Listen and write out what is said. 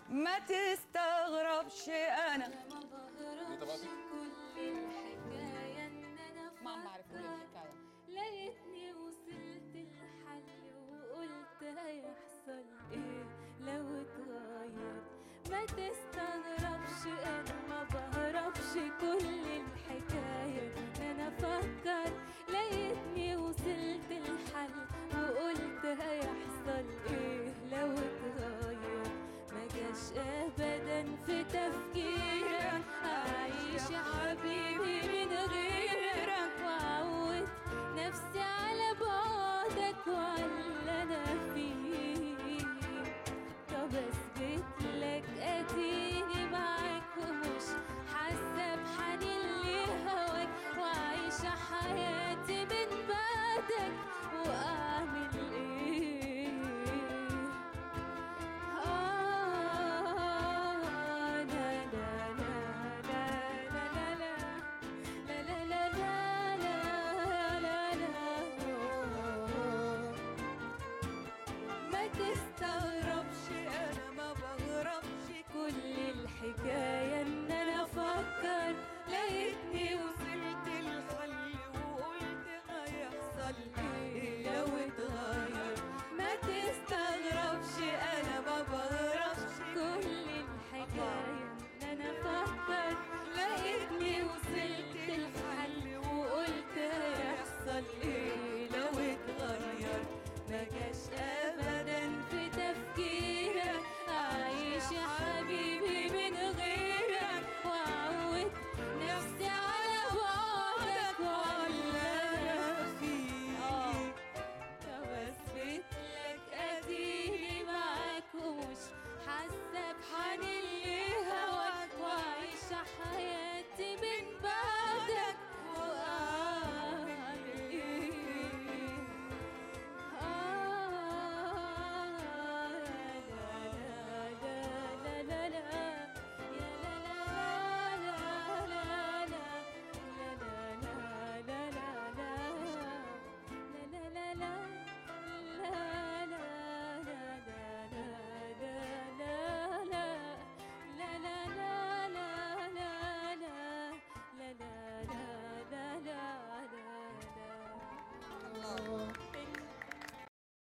ما تستغربش انا ما بهربش كل الحكاية إن أنا ما عم بعرف كل الحكايه لقيتني وصلت الحل وقلت هيحصل ايه لو اتغير ما تستغربش انا ما بهربش كل الحكاية ان انا افكر لقيتني وصلت الحل وقلت هيحصل ايه لو اتغير ما جاش ابدا في تفكيري